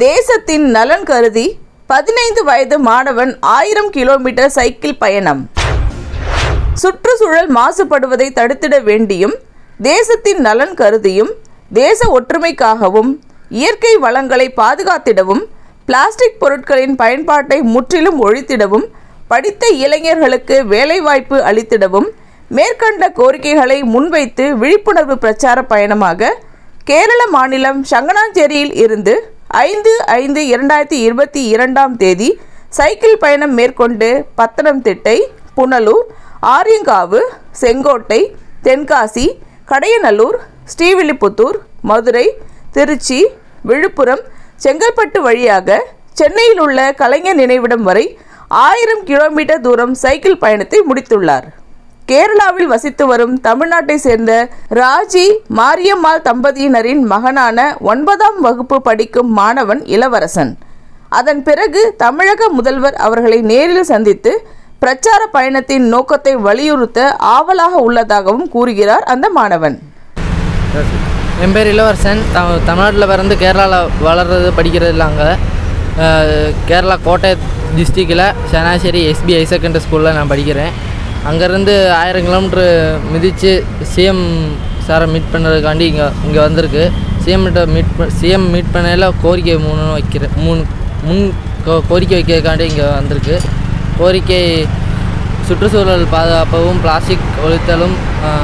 தேசத்தின் நலன் கருதி பதினைந்து வயது மாணவன் ஆயிரம் கிலோமீட்டர் சைக்கிள் பயணம் சுற்றுச்சூழல் மாசுபடுவதை தடுத்திட வேண்டியும் தேசத்தின் நலன் கருதியும் தேச ஒற்றுமைக்காகவும் இயற்கை வளங்களை பாதுகாத்திடவும் பிளாஸ்டிக் பொருட்களின் பயன்பாட்டை முற்றிலும் ஒழித்திடவும் படித்த இளைஞர்களுக்கு வேலைவாய்ப்பு அளித்திடவும் மேற்கண்ட கோரிக்கைகளை முன்வைத்து விழிப்புணர்வு பிரச்சார பயணமாக கேரள மாநிலம் சங்கனாஞ்சேரியில் இருந்து ஐந்து ஐந்து இரண்டாயிரத்தி இருபத்தி இரண்டாம் தேதி சைக்கிள் பயணம் மேற்கொண்டு பத்தனம்திட்டை புனலூர் ஆரியங்காவு செங்கோட்டை தென்காசி கடையநல்லூர் ஸ்ரீவில்லிபுத்தூர் மதுரை திருச்சி விழுப்புரம் செங்கல்பட்டு வழியாக சென்னையில் உள்ள கலைஞர் நினைவிடம் வரை ஆயிரம் கிலோமீட்டர் தூரம் சைக்கிள் பயணத்தை முடித்துள்ளார் கேரளாவில் வசித்து வரும் தமிழ்நாட்டை சேர்ந்த ராஜி மாரியம்மாள் தம்பதியினரின் மகனான ஒன்பதாம் வகுப்பு படிக்கும் மாணவன் இளவரசன் அதன் பிறகு தமிழக முதல்வர் அவர்களை நேரில் சந்தித்து பிரச்சார பயணத்தின் நோக்கத்தை வலியுறுத்த ஆவலாக உள்ளதாகவும் கூறுகிறார் அந்த மாணவன் என் பேர் இளவரசன் த தமிழ்நாட்டில் பிறந்து கேரளாவில் வளர்றது படிக்கிறது இல்லை அங்கே கேரளா கோட்டை டிஸ்ட்ரிக்டில் சனாசேரி எஸ்பி ஹை செகண்டரி ஸ்கூலில் நான் படிக்கிறேன் அங்கேருந்து ஆயிரம் கிலோமீட்ரு மிதித்து சிஎம் சாரை மீட் பண்ணுறதுக்காண்டி இங்கே இங்கே வந்திருக்கு சிஎம் மீட் சிஎம் மீட் பண்ணையில் கோரிக்கை மூணு வைக்கிறேன் மூணு முன் கோ கோரிக்கை வைக்கிறதுக்காண்டி இங்கே வந்திருக்கு கோரிக்கை சுற்றுச்சூழல் பாதுகாப்பவும் பிளாஸ்டிக் ஒழித்தலும்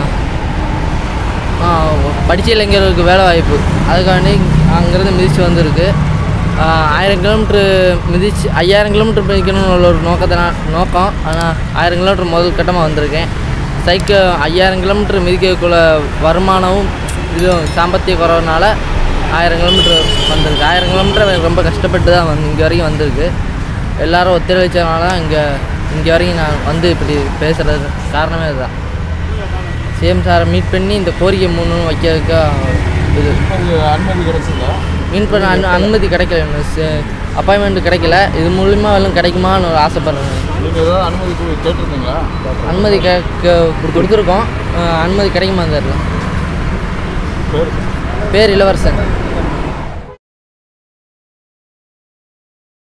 படித்த இளைஞர்களுக்கு வேலை வாய்ப்பு அதுக்காண்டி அங்கேருந்து மிதித்து வந்திருக்கு ஆயிரம் கிலோமீட்ரு மிதிச்சு ஐயாயிரம் கிலோமீட்டர் மிதிக்கணும்னு உள்ள ஒரு நோக்கத்தை நான் நோக்கம் ஆனால் ஆயிரம் கிலோமீட்டர் முதல் கட்டமாக வந்திருக்கேன் சைக்கிள் ஐயாயிரம் கிலோமீட்டர் மிதிக்கக்குள்ள வருமானமும் இதுவும் சாம்பத்திய குறவுனால ஆயிரம் கிலோமீட்டர் வந்திருக்கு ஆயிரம் கிலோமீட்டர் எனக்கு ரொம்ப கஷ்டப்பட்டு தான் வந்து இங்கே வரைக்கும் வந்திருக்கு எல்லாரும் ஒத்துழைச்சதுனால தான் இங்கே இங்கே வரைக்கும் நான் வந்து இப்படி பேசுகிறது காரணமே அதுதான் சிஎம் சாரை மீட் பண்ணி இந்த கோரிக்கை மூணு வைக்கிறதுக்கு இது உங்களுக்கு அனுமதி கிடைச்சதா மீட் பண்ண அனு அனுமதி கிடைக்கல அப்பாயின்மெண்ட் கிடைக்கல இது மூலிமா எல்லாம் கிடைக்குமான்னு ஒரு ஆசைப்பட்றேன் நீங்கள் ஏதாவது அனுமதி கு- கேட்டிருந்தீங்களா அனுமதி கே கே- கொடுத்துருக்கோம் அஹ் அனுமதி கிடைக்குமா தெரியல பேர் பேர் இளவரசன்